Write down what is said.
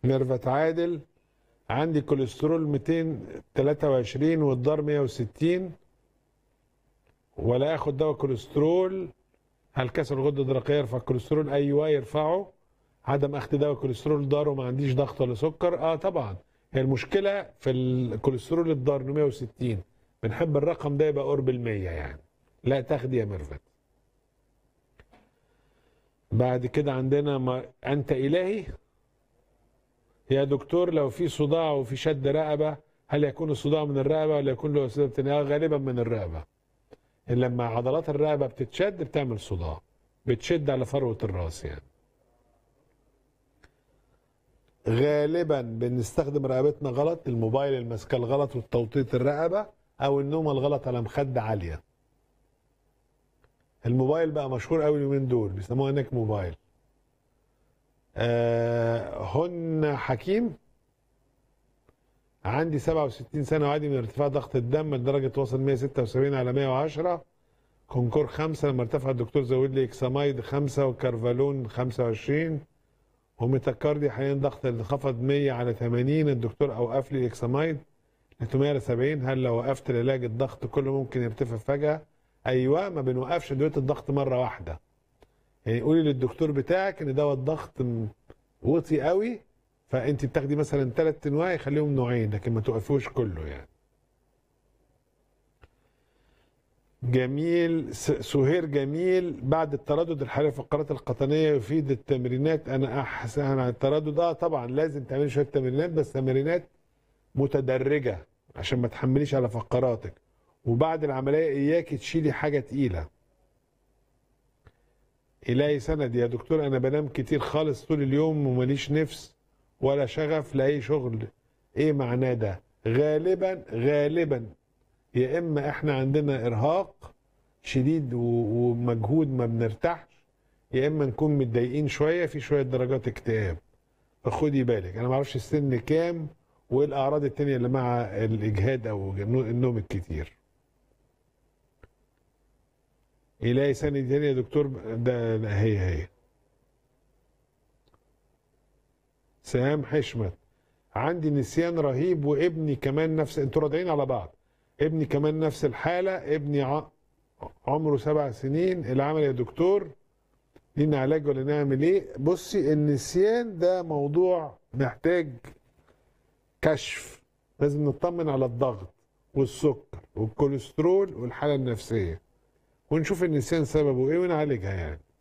ميرفت عادل عندي كوليسترول 223 والضار 160 ولا اخد دواء كوليسترول هل كسر الغده الدرقيه يرفع الكوليسترول ايوه يرفعه عدم اخذ دواء كوليسترول ضار وما عنديش ضغط ولا سكر اه طبعا هي المشكله في الكوليسترول الضار إنه 160 بنحب الرقم ده يبقى قرب ال 100 يعني لا تاخدي يا ميرفت بعد كده عندنا ما انت الهي يا دكتور لو في صداع وفي شد رقبه هل يكون الصداع من الرقبه ولا يكون له اسباب تانية؟ آه، غالبا من الرقبه لما عضلات الرقبه بتتشد بتعمل صداع بتشد على فروه الراس يعني غالبا بنستخدم رقبتنا غلط الموبايل المسكه الغلط والتوطيط الرقبه او النوم الغلط على مخده عاليه الموبايل بقى مشهور قوي اليومين دول بيسموها هناك موبايل آه هن حكيم عندي 67 سنه وعادي من ارتفاع ضغط الدم لدرجه وصل 176 على 110 كونكور 5 لما ارتفع الدكتور زود لي اكسامايد 5 وكارفالون 25 وميتاكاردي حاليا ضغط انخفض 100 على 80 الدكتور اوقف لي الاكسامايد ل 870 هل لو وقفت العلاج الضغط كله ممكن يرتفع فجاه؟ ايوه ما بنوقفش ادويه الضغط مره واحده يعني قولي للدكتور بتاعك ان دواء الضغط م- وطي قوي فانت بتاخدي مثلا ثلاث انواع يخليهم نوعين لكن ما توقفوش كله يعني جميل س- سهير جميل بعد التردد الحراري في الفقرات القطنيه يفيد التمرينات انا احسن عن التردد اه طبعا لازم تعملي شويه تمرينات بس تمرينات متدرجه عشان ما تحمليش على فقراتك وبعد العمليه اياك تشيلي حاجه تقيله إلهي سند يا دكتور أنا بنام كتير خالص طول اليوم وماليش نفس ولا شغف لأي شغل إيه معناه ده؟ غالبا غالبا يا إما إحنا عندنا إرهاق شديد و- ومجهود ما بنرتاحش يا إما نكون متضايقين شوية في شوية درجات اكتئاب فخدي بالك أنا معرفش السن كام وإيه الأعراض التانية اللي مع الإجهاد أو النوم الكتير يلاقي سنة تانية يا دكتور ده لا، هي هي سهام حشمت عندي نسيان رهيب وابني كمان نفس انتوا راضعين على بعض ابني كمان نفس الحالة ابني ع... عمره سبع سنين العمل يا دكتور لينا علاج ولا نعمل ايه بصي النسيان ده موضوع محتاج كشف لازم نطمن على الضغط والسكر والكوليسترول والحالة النفسية ونشوف النسيان سببه ايه ونعالجها يعني